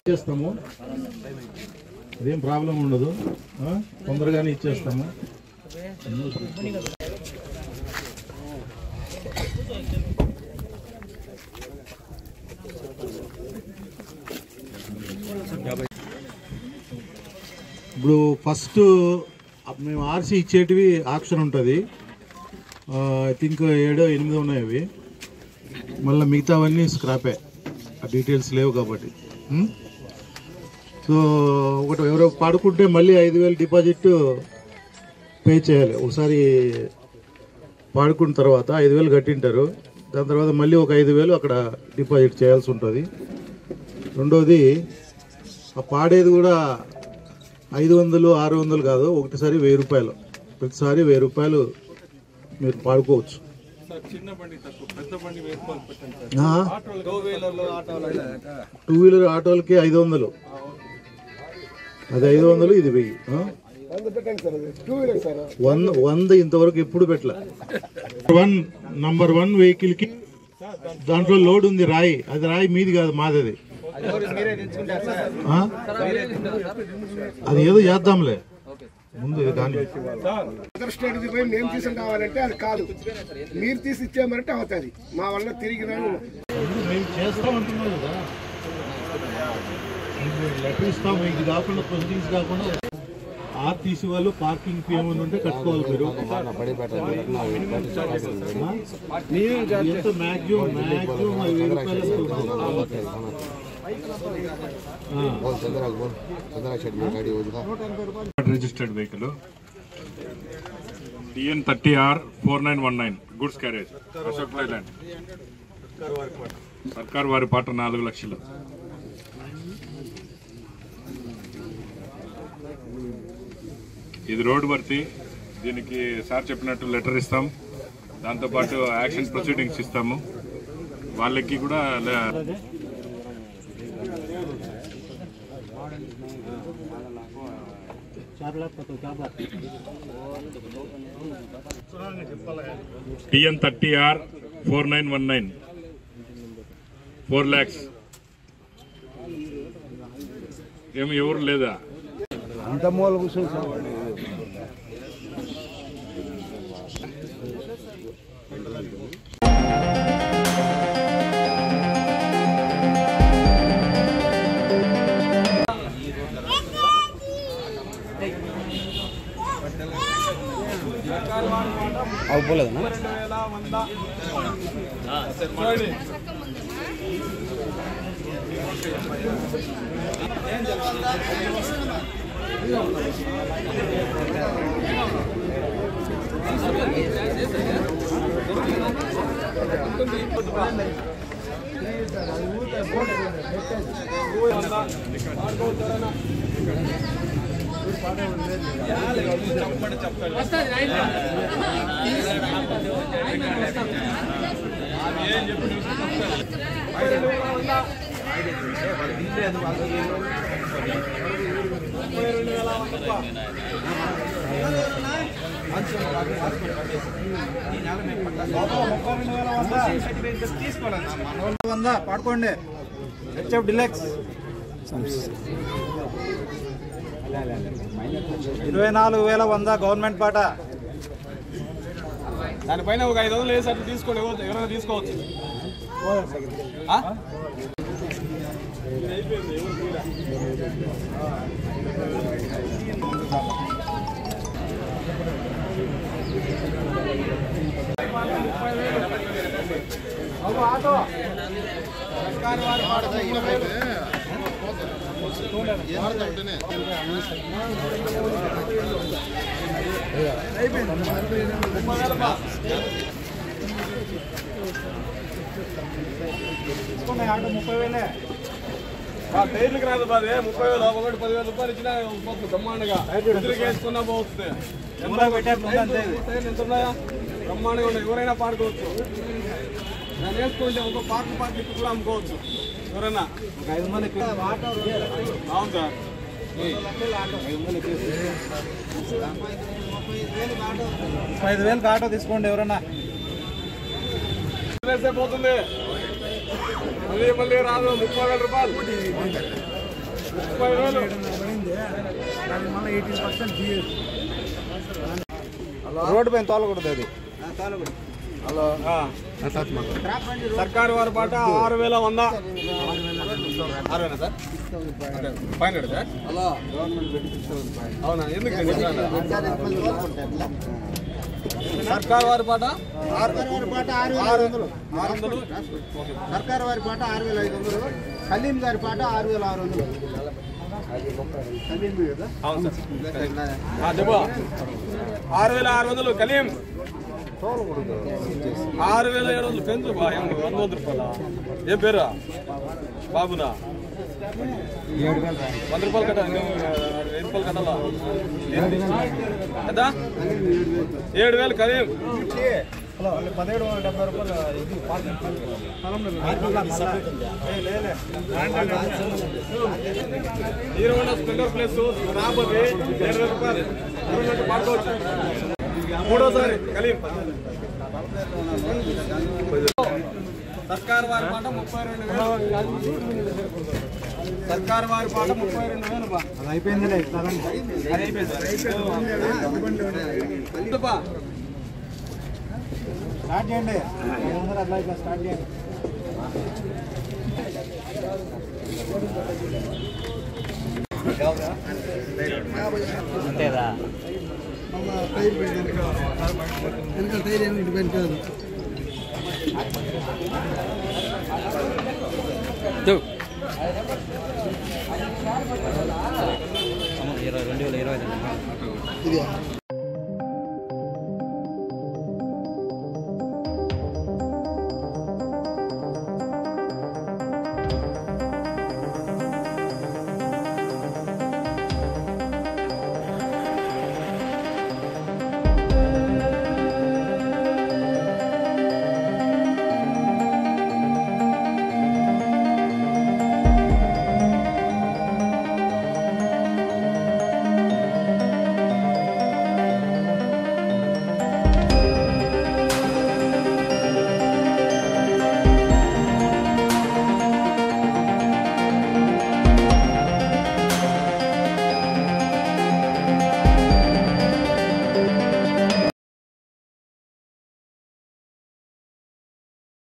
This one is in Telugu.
ఇచ్చేస్తాము అదేం ప్రాబ్లం ఉండదు ఆ? తొందరగానే ఇచ్చేస్తాము ఇప్పుడు ఫస్ట్ మేము ఆర్సీ ఇచ్చేటివి ఆప్షన్ ఉంటుంది ఐ థింక్ ఏడో ఎనిమిదో ఉన్నాయి అవి మళ్ళీ మిగతావన్నీ స్క్రాపే ఆ డీటెయిల్స్ లేవు కాబట్టి ఉం? సో ఒకటి ఎవరో పాడుకుంటే మళ్ళీ ఐదు వేలు డిపాజిట్ పే చేయాలి ఒకసారి పాడుకున్న తర్వాత ఐదు వేలు కట్టింటారు దాని తర్వాత మళ్ళీ ఒక ఐదు వేలు అక్కడ డిపాజిట్ చేయాల్సి ఉంటుంది రెండోది ఆ పాడేది కూడా ఐదు వందలు ఆరు వందలు కాదు ఒకటిసారి వెయ్యి రూపాయలు ప్రతిసారి వెయ్యి రూపాయలు మీరు పాడుకోవచ్చు ఆ? టూ వీలర్ ఆటోలకి ఐదు వందలు అది ఐదు వందలు ఇది వెయ్యి ఆ? వంద వంద ఇంతవరకు ఎప్పుడు పెట్టలే వన్ నంబర్ వన్ వెహికల్ కి దాంట్లో లోడ్ ఉంది రాయి అది రాయి మీది కాదు మాది అది ఆ? అది ఏదో చేద్దాంలే ముందు ఇది కానీ అదర్ స్టేట్ పోయి మేము తీసుకుని రావాలంటే అది కాదు మీరు తీసి ఇచ్చామంటే అవుతుంది మా వల్ల తిరిగి రాను మేము చేస్తామంటున్నాం కదా ఇప్పుడు లెటర్ ఇస్తాము ఇది కాకుండా ప్రొసీడింగ్స్ కాకుండా ఆర్టీసీ వాళ్ళు పార్కింగ్ ఫీ ఏమైనా ఉంటే కట్టుకోవాలి మీరు ఎంత మ్యాక్సిమం మ్యాక్సిమం అది వెయ్యి రూపాయలు registered vehicle TN thirty R four nine one nine goods carriage Ashok Leyland Sarkar Vaari పాట నాలుగు లక్షలు ఇది రోడ్ భర్తీ దీనికి సార్ చెప్పినట్టు లెటర్ ఇస్తాం దాంతోపాటు యాక్షన్ ప్రొసీడింగ్స్ ఇస్తాము వాళ్ళకి కూడా లే- TN thirty R four nine one nine four lakhs ఏమి ఎవరు లేదా అంత మూల కూర్చొని వంద పాడుకోండి హెచ్ఎఫ్ డిలక్స్ ఇరవై నాలుగు వేల వంద గవర్నమెంట్ పాట దానిపైన ఒక ఐదు వందలు వేసి అట్లా తీసుకోండి ఎవరు- ఎవరైనా తీసుకోవచ్చు ఆ? తీసుకోండి ఆటో ముప్పై వేలే ఆ టైర్లకు రాదు బాధే ముప్పై వేలు ఒకటి పదివేల రూపాయలు ఇచ్చినా పోతుంది బ్రహ్మాండంగా ఇద్దరికి వేసుకున్నా పోతుంది ఎంత ముందు పెట్టారు, ముందు అంతే ఇది. టైర్లు ఎంత ఉన్నాయా బ్రహ్మాండంగా ఉన్నాయి ఎవరైనా పాడుకోవచ్చు దాన్ని వేసుకుంటే ఒక పార్క్ పార్క్ ఇప్పి కూడా అమ్ముకోవచ్చు ఎవరైనా ఒక ఐదు మంది ఎక్కువ. అవును సార్ ముప్పై ఐదు వేలకు ఆటో తీసుకోండి ఎవరన్నా వేస్తే పోతుంది మళ్ళీ మళ్ళీ రాదు ముప్పై వేల రూపాయలు ముప్పై వేలు రోడ్డు పైన తోలకూడదు అది ఆ. సర్కారు వారి పాట ఆరు వేల వంద ఆరు వేల సార్ ఫైవ్ హండ్రెడ్ సార్ అవునా ఎందుకు సర్కారు వారి పాట సర్కారు వారి పాట ఆరు వేల ఐదు వందలు ఆరు వందలు సర్కారు వారి పాట ఆరు వేల ఐదు వందలు కలీం గారి పాట ఆరు వేల ఆరు వందలు కలీం కదా అవును సార్ ఆ, చెప్పు ఆరు వేల ఆరు వందలు కలీం ఆరు వేల ఏడు వందలు పెంచు బా, ఏం వంద వంద రూపాయల ఏం పేరు బాబునా వంద రూపాయలు కట్ట వెయ్యి రూపాయలు కట్టాలా ఎంత ఏడు వేలు కలీం పదిహేడు వందల డెబ్బై రూపాయలు ఇది హీరో హోండా స్ప్లెండర్ ప్లస్ రాబోతే ఏడు వేల రూపాయలు ఇవ్వమంటే పాడుకోవచ్చు మూడోసారి కలీం సర్కార్ వారి పాట ముప్పై రెండు వేలు సర్కార్ వారి పాట ముప్పై రెండు వేలు బా అది అయిపోయిందిలే అది అయిపోయింది ఎంతపా? స్టార్ట్ చేయండి ఐదు వందలు అట్లా ఇట్లా స్టార్ట్ చేయండి ఆ